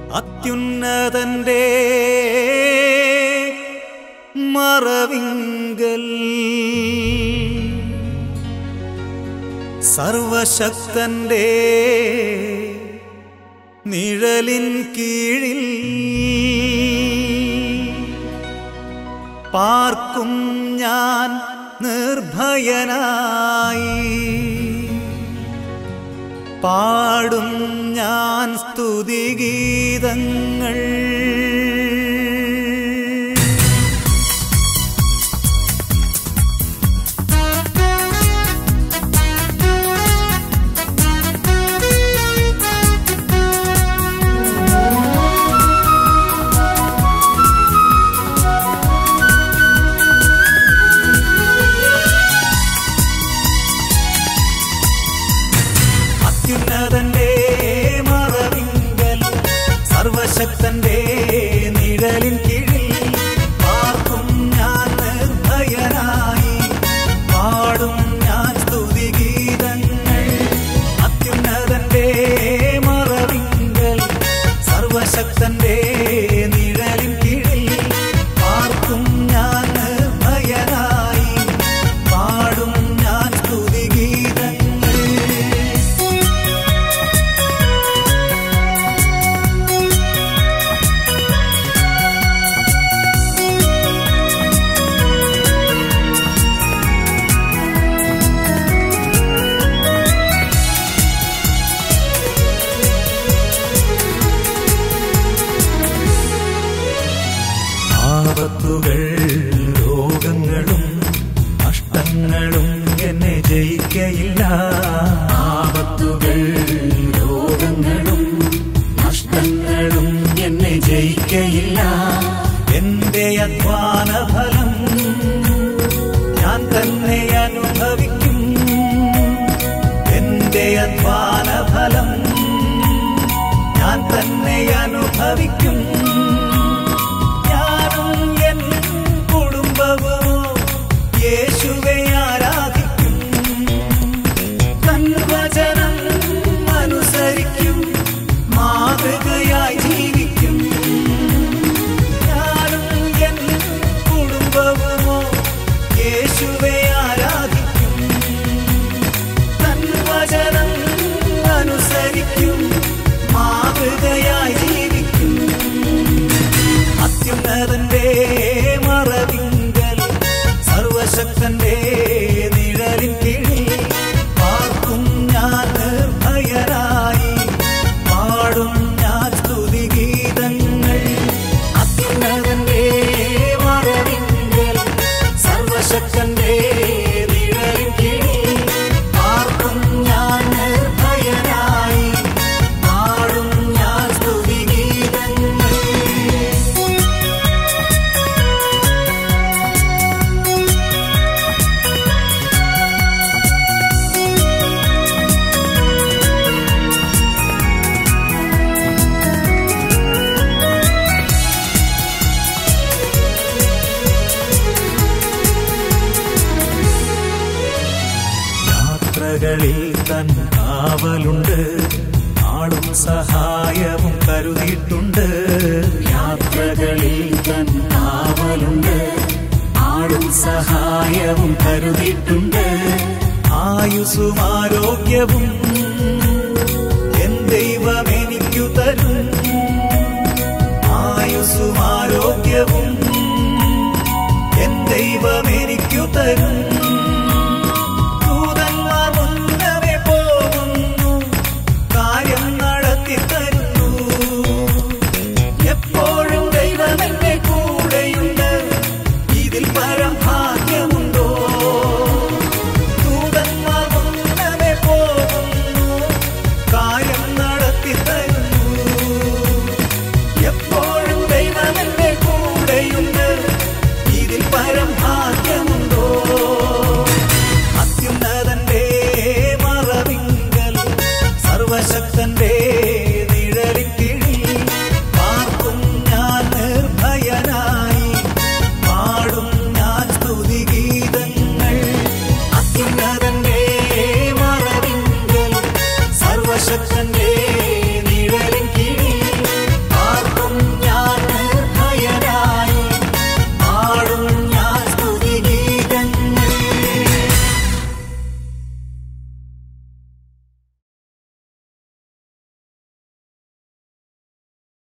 അത്യുന്നതന്റെ മറവിങ്കൽ സർവശക്തന്റെ നിഴലിൻ കീഴിൽ പാർക്കും ഞാൻ നിർഭയനായി പാടും ഞാൻ സ്തുതിഗീതങ്ങൾ അത്യുന്നതന്റെ മറവിങ്കൽ സർവശക്തന്റെ നിഴലിൻ കീഴിൽ പാർക്കും ഞാൻ നിർഭയനായി പാടും ഞാൻ സ്തുതിഗീതങ്ങൾ അത്യുന്നതന്റെ മറവിങ്കൽ സർവശക്തന്റെ നിഴലിൻ കീഴിൽ പാർക്കും ഞാൻ നിർഭയനായി പാടും ഞാൻ സ്തുതിഗീതങ്ങൾ ആപത്തുകൾ രോഗങ്ങളും നഷ്ടങ്ങളും എന്നെ ജയിക്കയില്ല ആപത്തുകൾ രോഗങ്ങളും നഷ്ടങ്ങളും എന്നെ ജയിക്കയില്ല എന്റെ അധ്വാന ഫലം ഞാൻ തന്നെ അനുഭവിക്കും എന്റെ അധ്വാന ഫലം ഞാൻ തന്നെ അനുഭവിക്കും ഞാനും എൻ കുടുംബവും യേശുവെ ആരാധിക്കും തൻവചനം അനുസരിക്കും മാതൃകയായി ജീവിക്കും ഞാനും എൻ കുടുംബവുമോ യേശുവെ ആരാധിക്കും തൻവചനം അനുസരിക്കും മാതൃകയായി ജീവിക്കും അത്യുന്നതന്റെ മറവിങ്കൽ സർവശക്തന്റെ നിഴലിൻ കീഴിൽ പാർക്കും ഞാൻ നിർഭയരായി പാടും ഞാൻ സ്തുതിഗീതങ്ങൾ അത്യുന്നതന്റെ മറവിങ്കൽ സർവശക്തന്റെ നിഴലിൻ കീഴിൽ പാർക്കും ഞാൻ നിർഭയനായി പാടും ഞാൻ സ്തുതിഗീതങ്ങൾ യാത്രകളിൽ തൻ കാവലുണ്ട് ആളും സഹായവും കരുതിയിട്ടുണ്ട് യാത്രകളിൽ തൻ കാവലുണ്ട് ആളും സഹായവും കരുതിയിട്ടുണ്ട് ആയുസ്സും ആരോഗ്യവും എൻ ദൈവം എനിക്കു തരും ആയുസ്സും ആരോഗ്യവും എൻ ദൈവം എനിക്കു തരും ദൂതന്മാർ മുന്നമേ പോകുന്നു കാര്യം നടത്തി തരുന്നു എപ്പോഴും ദൈവം എന്റെ കൂടെയുണ്ട് ഇതിൽ പരം ഭാഗ്യമുണ്ടോ ദൂതന്മാർ മുന്നമേ പോകുന്നു കാര്യം നടത്തി തരുന്നു എപ്പോഴും ദൈവം എന്റെ കൂടെയുണ്ട് ഇതിൽ പരം ഭാഗ്യമുണ്ടോ അത്യുന്നതന്റെ മറവിങ്കൽ സർവശക്തന്റെ